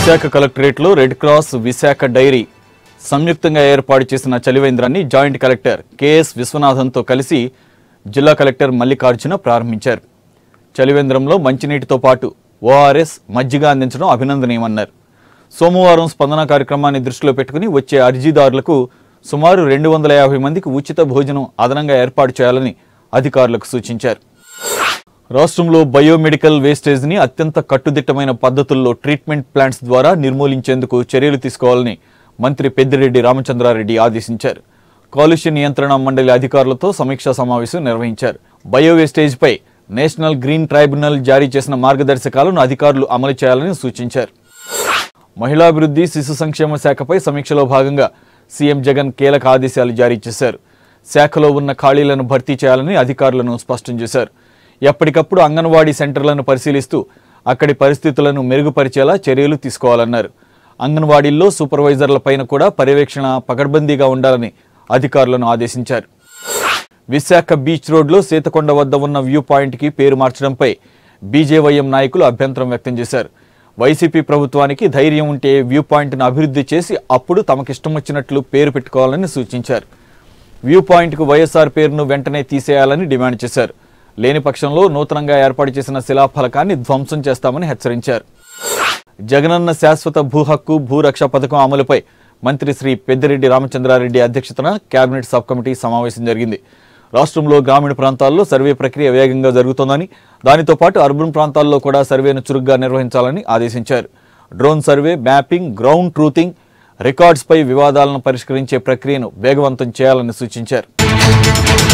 విశాఖ కలెక్టరేట్లో red cross Visakha dairy సంయుక్తంగా ఏర్పాటు చేసిన చలివేంద్రాన్ని జాయింట్ కలెక్టర్ కెఎస్ విశ్వనాథన్తో కలిసి జిల్లా కలెక్టర్ మల్లికార్జున ప్రారంభించారు చలివేంద్రంలో మంచినీటితో పాటు ఓఆర్ఎస్ మజ్జిగ అందించడం అభినందనీయమన్నారు సోమవారం స్పందన కార్యక్రమాన్ని దృష్టిలో పెట్టుకుని వచ్చే అర్జీదారులకు సుమారు రెండు వందల యాభై మందికి ఉచిత భోజనం అదనంగా ఏర్పాటు చేయాలని అధికారులకు సూచించారు రాష్ట్రంలో బయోమెడికల్ వేస్టేజ్ని అత్యంత కట్టుదిట్టమైన పద్ధతుల్లో ట్రీట్మెంట్ ప్లాంట్స్ ద్వారా నిర్మూలించేందుకు చర్యలు తీసుకోవాలని మంత్రి పెద్దిరెడ్డి రామచంద్రారెడ్డి ఆదేశించారు కాలుష్య నియంత్రణ మండలి అధికారులతో సమీక్షా సమావేశం నిర్వహించారు బయో వేస్టేజ్పై నేషనల్ గ్రీన్ ట్రైబ్యునల్ జారీ చేసిన మార్గదర్శకాలను అధికారులు అమలు చేయాలని సూచించారు మహిళాభివృద్ధి శిశు సంక్షేమ శాఖపై సమీక్షలో భాగంగా సీఎం జగన్ కీలక ఆదేశాలు జారీ చేశారు శాఖలో ఉన్న ఖాళీలను భర్తీ చేయాలని అధికారులను స్పష్టం చేశారు ఎప్పటికప్పుడు అంగన్వాడీ సెంటర్లను పరిశీలిస్తూ అక్కడి పరిస్థితులను మెరుగుపరిచేలా చర్యలు తీసుకోవాలన్నారు అంగన్వాడీల్లో సూపర్వైజర్లపైన కూడా పర్యవేక్షణ పకడ్బందీగా ఉండాలని అధికారులను ఆదేశించారు విశాఖ బీచ్ రోడ్లో సీతకొండ వద్ద ఉన్న వ్యూ పాయింట్కి పేరు మార్చడంపై బీజేవైఎం నాయకులు అభ్యంతరం వ్యక్తం చేశారు వైసీపీ ప్రభుత్వానికి ధైర్యం ఉంటే వ్యూ పాయింట్ను అభివృద్ధి చేసి అప్పుడు తమకిష్టం వచ్చినట్లు పేరు పెట్టుకోవాలని సూచించారు వ్యూ పాయింట్కు వైఎస్ఆర్ పేరును వెంటనే తీసేయాలని డిమాండ్ చేశారు లేని పక్షంలో నూతనంగా ఏర్పాటు చేసిన శిలాఫలకాన్ని ధ్వంసం చేస్తామని హెచ్చరించారు జగనన్న శాశ్వత భూ హక్కు భూరక్ష పథకం అమలుపై మంత్రి శ్రీ పెద్దిరెడ్డి రామచంద్రారెడ్డి అధ్యక్షతన కేబినెట్ సబ్ కమిటీ సమావేశం జరిగింది రాష్ట్రంలో గ్రామీణ ప్రాంతాల్లో సర్వే ప్రక్రియ వేగంగా జరుగుతోందని దానితో పాటు అర్బన్ ప్రాంతాల్లో కూడా సర్వేను చురుగ్గా నిర్వహించాలని ఆదేశించారు drone survey mapping ground truthing రికార్డ్స్పై వివాదాలను పరిష్కరించే ప్రక్రియను వేగవంతం చేయాలని సూచించారు